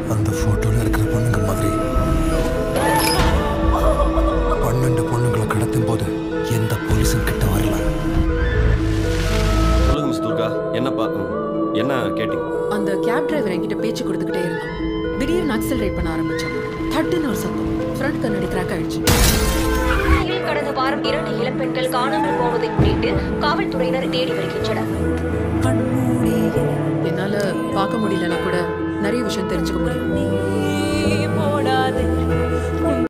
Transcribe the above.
அந்த போட்டோல இருக்கிற பொண்ணுங்க மாதிரி பன்னெண்டு பொண்ணுங்களை கடத்தும் போது எந்த போலீஸும் கிட்ட வரல சொல்லுங்க மிஸ் துர்கா என்னப்பா ம், என்ன கேட்டீங்க அந்த கேப் டிரைவர் என்கிட்ட பேச்சு கொடுத்துக்கிட்டே இருந்தான் திடீர்னு அக்சலரேட் பண்ண ஆரம்பிச்சான் தட்டுன்னு ஒரு சத்தம் ஃப்ரண்ட் கண்ணாடி கிராக் ஆயிடுச்சு சென்னையில் கடந்த வாரம் இரண்டு இளம்பெண்கள் காணாமல் போவதை முன்னிட்டு காவல்துறையினர் தேடி வருகின்றனர் என்னால பார்க்க முடியலன்னா கூட நிறைய விஷயம் தெரிஞ்சுக்க முடியும் நீ போடாதே